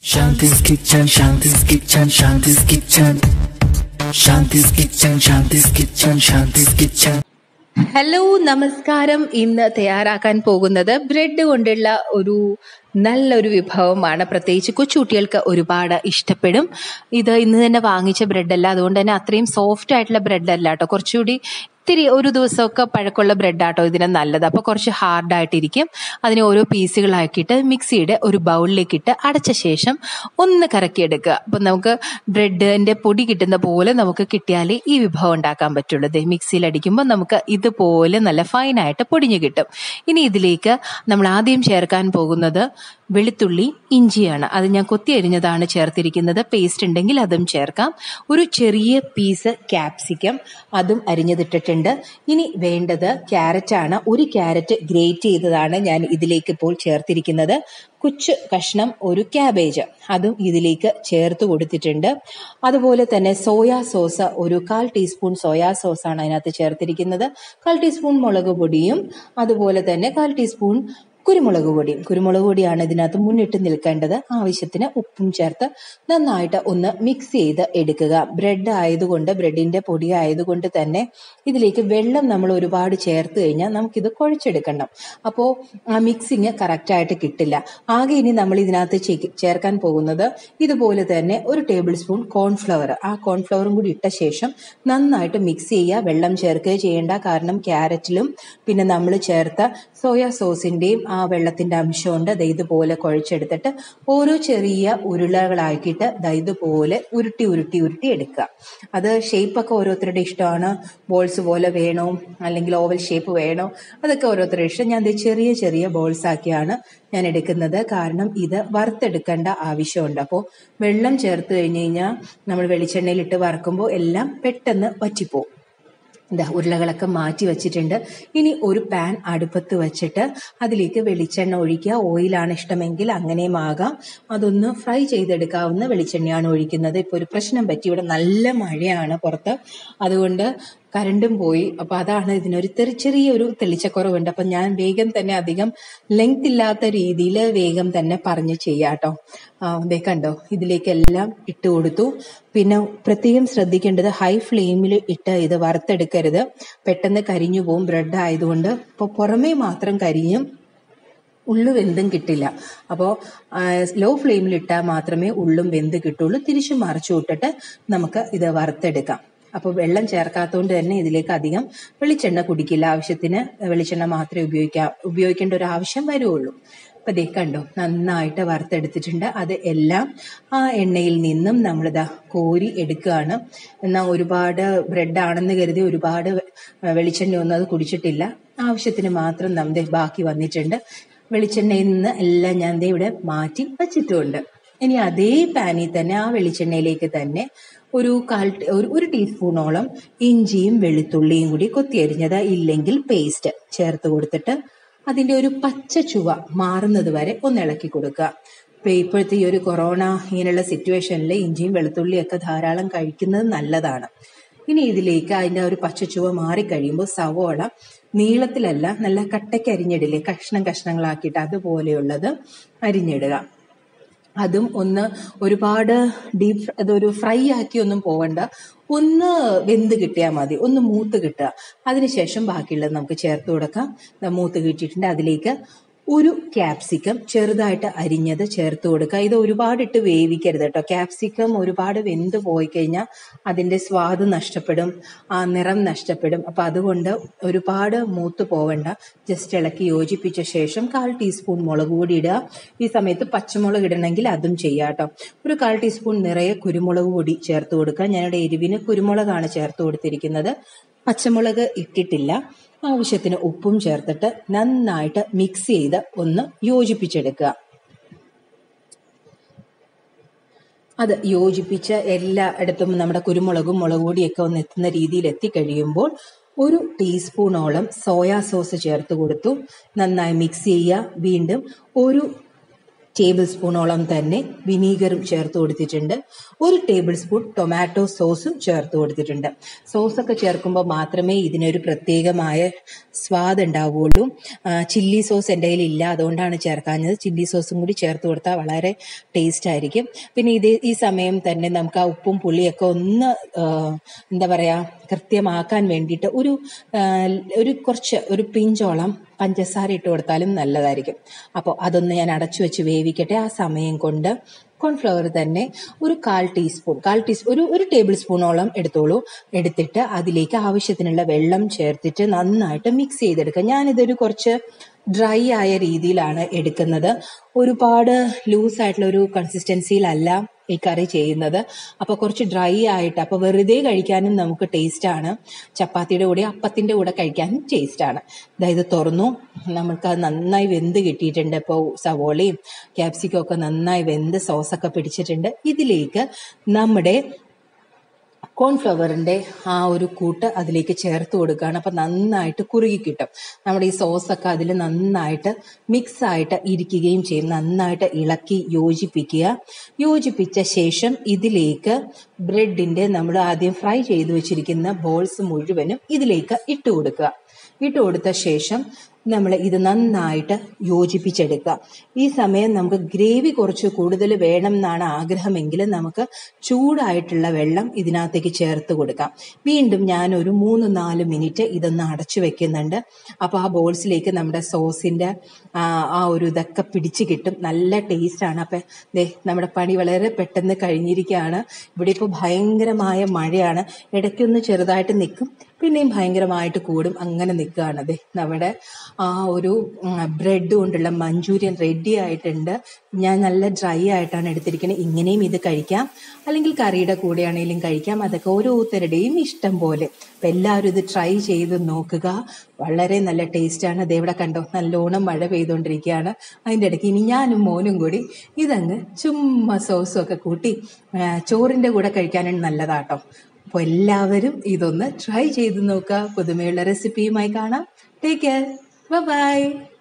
Shanti's Kitchen, Shanti's Kitchen, Shanti's Kitchen. Shanti's Kitchen, Shanti's Kitchen, Shanti's Kitchen. Hello നമസ്കാരം ഇന്ന് തയ്യാറാക്കാൻ പോകുന്നത് bread കൊണ്ടുള്ള ഒരു നല്ലൊരു വിഭവമാണ് പ്രത്യേകിച്ച് കൊച്ചുകുട്ടികൾക്ക് ഒരുപാട് ഇഷ്ടപ്പെടും ഇത് ഇന്ന് തന്നെ വാങ്ങിച്ച ബ്രെഡ് അല്ല അതുകൊണ്ട് തന്നെ അത്രയും സോഫ്റ്റ് ആയിട്ടുള്ള ബ്രെഡ് അല്ല കേട്ടോ കുറച്ചുകൂടി ഇത്തിരി ഒരു ദിവസമൊക്കെ പഴക്കമുള്ള ബ്രെഡ് ആട്ടോ ഇതിന് നല്ലത് അപ്പോൾ കുറച്ച് ഹാർഡായിട്ടിരിക്കും അതിനെ ഓരോ പീസുകളാക്കിയിട്ട് മിക്സിയുടെ ഒരു ബൗളിലേക്ക് ഇട്ട് അടച്ച ശേഷം ഒന്ന് കറക്കിയെടുക്കുക അപ്പം നമുക്ക് ബ്രെഡിന്റെ പൊടി കിട്ടുന്ന പോലെ നമുക്ക് കിട്ടിയാലേ ഈ വിഭവം ഉണ്ടാക്കാൻ പറ്റുള്ളൂ ദേ മിക്സിയിൽ അടിക്കുമ്പോൾ നമുക്ക് ഇതുപോലെ നല്ല ഫൈനായിട്ട് പൊടിഞ്ഞു കിട്ടും ഇനി ഇതിലേക്ക് നമ്മൾ ആദ്യം ചേർക്കാൻ പോകുന്നത് വെളുത്തുള്ളി ഇഞ്ചിയാണ് അത് ഞാൻ കൊത്തി അരിഞ്ഞതാണ് ചേർത്തിരിക്കുന്നത് പേസ്റ്റ് ഉണ്ടെങ്കിൽ അതും ചേർക്കാം ഒരു ചെറിയ പീസ് ക്യാപ്സിക്കം അതും അരിഞ്ഞതിട്ടിട്ടുണ്ട് ഇനി വേണ്ടത് ക്യാരറ്റ് ആണ് ഒരു ക്യാരറ്റ് ഗ്രേറ്റ് ചെയ്തതാണ് ഞാൻ ഇതിലേക്ക് ഇപ്പോൾ ചേർത്തിരിക്കുന്നത് കുച്ച് കഷ്ണം ഒരു ക്യാബേജ് അതും ഇതിലേക്ക് ചേർത്ത് കൊടുത്തിട്ടുണ്ട് അതുപോലെ തന്നെ സോയാ സോസ് ഒരു കാൽ ടീസ്പൂൺ സോയാ സോസാണ് അതിനകത്ത് ചേർത്തിരിക്കുന്നത് കാൽ ടീസ്പൂൺ മുളക് പൊടിയും അതുപോലെ തന്നെ കാൽ ടീസ്പൂൺ കുരുമുളക് പൊടിയും കുരുമുളക് പൊടിയാണ് ഇതിനകത്ത് മുന്നിട്ട് നിൽക്കേണ്ടത് ആവശ്യത്തിന് ഉപ്പും ചേർത്ത് നന്നായിട്ട് ഒന്ന് മിക്സ് ചെയ്ത് എടുക്കുക ബ്രെഡ് ആയതുകൊണ്ട് ബ്രെഡിന്റെ പൊടി ആയതുകൊണ്ട് തന്നെ ഇതിലേക്ക് വെള്ളം നമ്മൾ ഒരുപാട് ചേർത്ത് കഴിഞ്ഞാൽ നമുക്കിത് കുഴച്ചെടുക്കണം അപ്പോൾ ആ മിക്സിങ് കറക്റ്റായിട്ട് കിട്ടില്ല ആകെ ഇനി നമ്മൾ ഇതിനകത്ത് ചേ- ചേർക്കാൻ പോകുന്നത് ഇതുപോലെ തന്നെ ഒരു ടേബിൾ സ്പൂൺ കോൺഫ്ലവർ ആ കോൺഫ്ലവറും കൂടി ഇട്ട ശേഷം നന്നായിട്ട് മിക്സ് ചെയ്യുക വെള്ളം ചേർക്കുകയോ ചെയ്യേണ്ട കാരണം ക്യാരറ്റിലും പിന്നെ നമ്മൾ ചേർത്ത സോയാ സോസിന്റെയും ആ വെള്ളത്തിന്റെ അംശമുണ്ട് ദേ ഇതുപോലെ കുഴച്ചെടുത്തിട്ട് ഓരോ ചെറിയ ഉരുളകളാക്കിയിട്ട് ദേ ഇതുപോലെ ഉരുട്ടി ഉരുട്ടി ഉരുട്ടി എടുക്കുക അത് ഷേപ്പൊക്കെ ഓരോരുത്തരുടെ ഇഷ്ടമാണ് ബോൾസ് പോലെ വേണോ അല്ലെങ്കിൽ ഓവൽ ഷേപ്പ് വേണോ അതൊക്കെ ഓരോരുത്തരുടെ ഇഷ്ടം ഞാൻ ദേ ചെറിയ ചെറിയ ബോൾസ് ആക്കിയാണ് ഞാൻ എടുക്കുന്നത് കാരണം ഇത് വറുത്തെടുക്കേണ്ട ആവശ്യമുണ്ട് അപ്പോൾ വെള്ളം ചേർത്ത് കഴിഞ്ഞ് കഴിഞ്ഞാൽ നമ്മൾ വെളിച്ചെണ്ണയിലിട്ട് വറക്കുമ്പോൾ എല്ലാം പെട്ടെന്ന് വറ്റിപ്പോവും ഇതാ ഉരുളകളൊക്കെ മാറ്റി വെച്ചിട്ടുണ്ട് ഇനി ഒരു പാൻ അടുപ്പത്ത് വെച്ചിട്ട് അതിലേക്ക് വെളിച്ചെണ്ണ ഒഴിക്കുക ഓയിലാണ് ഇഷ്ടമെങ്കിൽ അങ്ങനെയും ആകാം അതൊന്ന് ഫ്രൈ ചെയ്തെടുക്കാവുന്ന വെളിച്ചെണ്ണയാണ് ഒഴിക്കുന്നത് ഇപ്പോൾ ഒരു പ്രശ്നം പറ്റി ഇവിടെ നല്ല മഴയാണ് പുറത്ത് അതുകൊണ്ട് കരണ്ടും പോയി അപ്പൊ അതാണ് ഇതിനൊരു തെറി ചെറിയൊരു തെളിച്ചക്കുറവുണ്ട് അപ്പൊ ഞാൻ വേഗം തന്നെ അധികം ലെങ്ത് ഇല്ലാത്ത രീതിയിൽ വേഗം തന്നെ പറഞ്ഞു ചെയ്യാട്ടോ ആ, ദേ കണ്ടോ ഇതിലേക്ക് എല്ലാം ഇട്ട് കൊടുത്തു പിന്നെ പ്രത്യേകം ശ്രദ്ധിക്കേണ്ടത് ഹൈ ഫ്ലെയിമിൽ ഇട്ട് ഇത് വറുത്തെടുക്കരുത് പെട്ടെന്ന് കരിഞ്ഞു പോകും ബ്രെഡ് ആയതുകൊണ്ട് ഇപ്പൊ പുറമേ മാത്രം കരിയും ഉള്ളു വെന്തും കിട്ടില്ല അപ്പോൾ ലോ ഫ്ലെയിമിൽ ഇട്ടാൽ മാത്രമേ ഉള്ളും വെന്ത് കിട്ടുള്ളൂ തിരിച്ചു മറിച്ചു വിട്ടിട്ട് നമുക്ക് ഇത് വറുത്തെടുക്കാം അപ്പോൾ വെള്ളം ചേർക്കാത്തതുകൊണ്ട് തന്നെ ഇതിലേക്ക് അധികം വെളിച്ചെണ്ണ കുടിക്കില്ല ആവശ്യത്തിന് വെളിച്ചെണ്ണ മാത്രമേ ഉപയോഗിക്കാം ഉപയോഗിക്കേണ്ട ഒരു ആവശ്യം വരുള്ളൂ അപ്പൊ ദേ കണ്ടോ നന്നായിട്ട് വറുത്തെടുത്തിട്ടുണ്ട് അത് എല്ലാം ആ എണ്ണയിൽ നിന്നും നമ്മളിതാ കോരി എടുക്കുകയാണ് എന്നാൽ ഒരുപാട് ബ്രെഡ് ആണെന്ന് കരുതി ഒരുപാട് വെളിച്ചെണ്ണ ഒന്നും അത് കുടിച്ചിട്ടില്ല ആവശ്യത്തിന് മാത്രം നമ്മുടെ ബാക്കി വന്നിട്ടുണ്ട് വെളിച്ചെണ്ണയിൽ നിന്ന് എല്ലാം ഞാൻ ദേ ഇവിടെ മാറ്റി വച്ചിട്ടുമുണ്ട് ഇനി അതേ പാനിൽ തന്നെ ആ വെളിച്ചെണ്ണയിലേക്ക് തന്നെ ഒരു കാൽ ടീ- ഒരു ഒരു ടീസ്പൂണോളം ഇഞ്ചിയും വെളുത്തുള്ളിയും കൂടി കൊത്തിയരിഞ്ഞത് ഇല്ലെങ്കിൽ പേസ്റ്റ് ചേർത്ത് കൊടുത്തിട്ട് അതിന്റെ ഒരു പച്ച ചുവ മാറുന്നത് വരെ ഒന്ന് ഇളക്കി കൊടുക്കുക ഇപ്പൊ ഇപ്പോഴത്തെ ഈ ഒരു കൊറോണ ഇങ്ങനെയുള്ള സിറ്റുവേഷനിൽ ഇഞ്ചിയും വെളുത്തുള്ളിയും ഒക്കെ ധാരാളം കഴിക്കുന്നത് നല്ലതാണ് ഇനി ഇതിലേക്ക് അതിന്റെ ആ ഒരു പച്ചച്ചുവ മാറിക്കഴിയുമ്പോൾ സവോള നീളത്തിലല്ല നല്ല കട്ടയ്ക്ക് അരിഞ്ഞിടില്ലേ കഷ്ണം കഷ്ണങ്ങളാക്കിയിട്ട് അതുപോലെയുള്ളത് അരിഞ്ഞിടുക അതും ഒന്ന് ഒരുപാട് ഡീപ് അതൊരു ഫ്രൈ ആക്കി ഒന്നും പോവണ്ട ഒന്ന് വെന്ത് കിട്ടിയാൽ മതി ഒന്ന് മൂത്ത് കിട്ടുക അതിനുശേഷം ബാക്കിയുള്ളത് നമുക്ക് ചേർത്ത് കൊടുക്കാം ദാ മൂത്ത് കിട്ടിയിട്ടുണ്ട് അതിലേക്ക് ഒരു ക്യാപ്സിക്കം ചെറുതായിട്ട് അരിഞ്ഞത് ചേർത്ത് കൊടുക്കുക ഇത് ഒരുപാട് ഇട്ട് വേവിക്കരുത് കേട്ടോ ക്യാപ്സിക്കം ഒരുപാട് വെന്ത് പോയി കഴിഞ്ഞാൽ അതിന്റെ സ്വാദ് നഷ്ടപ്പെടും ആ നിറം നഷ്ടപ്പെടും അപ്പൊ അതുകൊണ്ട് ഒരുപാട് മൂത്ത് പോവണ്ട ജസ്റ്റ് ഇളക്കി യോജിപ്പിച്ച ശേഷം കാൽ ടീസ്പൂൺ മുളക് പൊടി ഇടുക ഈ സമയത്ത് പച്ചമുളക് ഇടണമെങ്കിൽ അതും ചെയ്യാം കേട്ടോ ഒരു കാൽ ടീസ്പൂൺ നിറയെ കുരുമുളക് പൊടി ചേർത്ത് കൊടുക്കുക ഞാനിവിടെ എരിവിന് കുരുമുളകാണ് ചേർത്ത് കൊടുത്തിരിക്കുന്നത് പച്ചമുളക് ഇട്ടിട്ടില്ല ആവശ്യത്തിന് ഉപ്പും ചേർത്തിട്ട് നന്നായിട്ട് മിക്സ് ചെയ്ത് ഒന്ന് യോജിപ്പിച്ചെടുക്കുക അത് യോജിപ്പിച്ച് എല്ലായിടത്തും നമ്മുടെ കുരുമുളകും മുളക് പൊടിയൊക്കെ ഒന്ന് എത്തുന്ന രീതിയിൽ എത്തിക്കഴിയുമ്പോൾ ഒരു ടീസ്പൂണോളം സോയാ സോസ് ചേർത്ത് കൊടുത്തു നന്നായി മിക്സ് ചെയ്യുക വീണ്ടും ഒരു ടേബിൾ സ്പൂണോളം തന്നെ വിനീഗറും ചേർത്ത് കൊടുത്തിട്ടുണ്ട് ഒരു ടേബിൾ സ്പൂൺ ടൊമാറ്റോ സോസും ചേർത്ത് കൊടുത്തിട്ടുണ്ട് സോസൊക്കെ ചേർക്കുമ്പോൾ മാത്രമേ ഇതിനൊരു പ്രത്യേകമായ സ്വാദ് ഉണ്ടാവുകയുള്ളൂ ചില്ലി സോസ് എൻ്റെ കയ്യിൽ ഇല്ല അതുകൊണ്ടാണ് ചേർക്കാഞ്ഞത് ചില്ലി സോസും കൂടി ചേർത്ത് കൊടുത്താൽ വളരെ ടേസ്റ്റ് ആയിരിക്കും പിന്നെ ഇത് ഈ സമയം തന്നെ നമുക്ക് ആ ഉപ്പും പുളിയൊക്കെ ഒന്ന് ആ, എന്താ പറയാ കൃത്യമാക്കാൻ വേണ്ടിയിട്ട് ഒരു ആ, ഒരു കുറച്ച് ഒരു പിഞ്ചോളം പഞ്ചസാര ഇട്ട് കൊടുത്താലും നല്ലതായിരിക്കും അപ്പോൾ അതൊന്ന് ഞാൻ അടച്ചു വെച്ച് വേവിക്കട്ടെ ആ സമയം കൊണ്ട് കോൺഫ്ലവർ തന്നെ ഒരു കാൽ ടീസ്പൂൺ കാൽ ടീസ്പൂൺ ഒരു ഒരു ടേബിൾ സ്പൂണോളം എടുത്തോളൂ എടുത്തിട്ട് അതിലേക്ക് ആവശ്യത്തിനുള്ള വെള്ളം ചേർത്തിട്ട് നന്നായിട്ട് മിക്സ് ചെയ്തെടുക്കുക ഞാനിതൊരു കുറച്ച് ഡ്രൈ ആയ രീതിയിലാണ് എടുക്കുന്നത് ഒരുപാട് ലൂസ് ആയിട്ടുള്ള ഒരു കൺസിസ്റ്റൻസിയിലല്ല ഈ കറി ചെയ്യുന്നത് അപ്പോൾ കുറച്ച് ഡ്രൈ ആയിട്ട് അപ്പോൾ വെറുതെ കഴിക്കാനും നമുക്ക് ടേസ്റ്റ് ആണ് ചപ്പാത്തിയുടെ കൂടെ അപ്പത്തിന്റെ കൂടെ കഴിക്കാനും ടേസ്റ്റ് ആണ് അതായത് തുറന്നു നമുക്ക് അത് നന്നായി വെന്ത് കിട്ടിയിട്ടുണ്ട് ഇപ്പോൾ സവോളയും ക്യാപ്സിക്കും ഒക്കെ നന്നായി വെന്ത് സോസൊക്കെ പിടിച്ചിട്ടുണ്ട് ഇതിലേക്ക് നമ്മുടെ കോൺഫ്ലവറിന്റെ ആ ഒരു കൂട്ട് അതിലേക്ക് ചേർത്ത് കൊടുക്കുകയാണ് അപ്പൊ നന്നായിട്ട് കുറുകി കിട്ടും നമ്മുടെ ഈ സോസൊക്കെ അതിൽ നന്നായിട്ട് മിക്സ് ആയിട്ട് ഇരിക്കുകയും ചെയ്യും നന്നായിട്ട് ഇളക്കി യോജിപ്പിക്കുക യോജിപ്പിച്ച ശേഷം ഇതിലേക്ക് ബ്രെഡിന്റെ നമ്മൾ ആദ്യം ഫ്രൈ ചെയ്ത് വെച്ചിരിക്കുന്ന ബോൾസ് മുഴുവനും ഇതിലേക്ക് ഇട്ട് കൊടുക്കുക ഇട്ട് കൊടുത്ത ശേഷം നമ്മൾ ഇത് നന്നായിട്ട് യോജിപ്പിച്ചെടുക്കുക ഈ സമയം നമുക്ക് ഗ്രേവി കുറച്ച് കൂടുതൽ വേണം എന്നാണ് ആഗ്രഹമെങ്കിൽ നമുക്ക് ചൂടായിട്ടുള്ള വെള്ളം ഇതിനകത്തേക്ക് ചേർത്ത് കൊടുക്കാം വീണ്ടും ഞാൻ ഒരു മൂന്ന് നാല് മിനിറ്റ് ഇതൊന്ന് അടച്ചു വെക്കുന്നുണ്ട് അപ്പോൾ ആ ബോൾസിലേക്ക് നമ്മുടെ സോസിന്റെ ആ ആ ഒരു ഇതൊക്കെ പിടിച്ച് കിട്ടും നല്ല ടേസ്റ്റ് ആണ് അപ്പം ദേ നമ്മുടെ പണി വളരെ പെട്ടെന്ന് കഴിഞ്ഞിരിക്കുകയാണ് ഇവിടെ ഇപ്പോൾ ഭയങ്കരമായ മഴയാണ് ഇടയ്ക്കൊന്ന് ചെറുതായിട്ട് നിൽക്കും പിന്നെയും ഭയങ്കരമായിട്ട് കൂടും അങ്ങനെ നിൽക്കുകയാണ് അതെ നമ്മുടെ ആ ഒരു ബ്രെഡ് കൊണ്ടുള്ള മഞ്ചൂരിയൻ റെഡി ആയിട്ടുണ്ട് ഞാൻ നല്ല ഡ്രൈ ആയിട്ടാണ് എടുത്തിരിക്കുന്നത് ഇങ്ങനെയും ഇത് കഴിക്കാം അല്ലെങ്കിൽ കറിയുടെ കൂടെയാണെങ്കിലും കഴിക്കാം അതൊക്കെ ഓരോരുത്തരുടെയും ഇഷ്ടം പോലെ അപ്പം എല്ലാവരും ഇത് ട്രൈ ചെയ്ത് നോക്കുക വളരെ നല്ല ടേസ്റ്റാണ് അത് ഇവിടെ കണ്ടോ നല്ലോണം മഴ പെയ്തുകൊണ്ടിരിക്കുകയാണ് അതിൻ്റെ ഇടയ്ക്ക് ഇനി ഞാനും മോനും കൂടി ഇതങ്ങ് ചുമ്മാ സോസും ഒക്കെ കൂട്ടി ആ, ചോറിൻ്റെ കൂടെ കഴിക്കാനാണ് നല്ലതാട്ടോ അപ്പോൾ എല്ലാവരും ഇതൊന്ന് ട്രൈ ചെയ്ത് നോക്കുക പുതുമയുള്ള റെസിപ്പിയുമായി കാണാം ടേക്ക് കെയർ ബൈ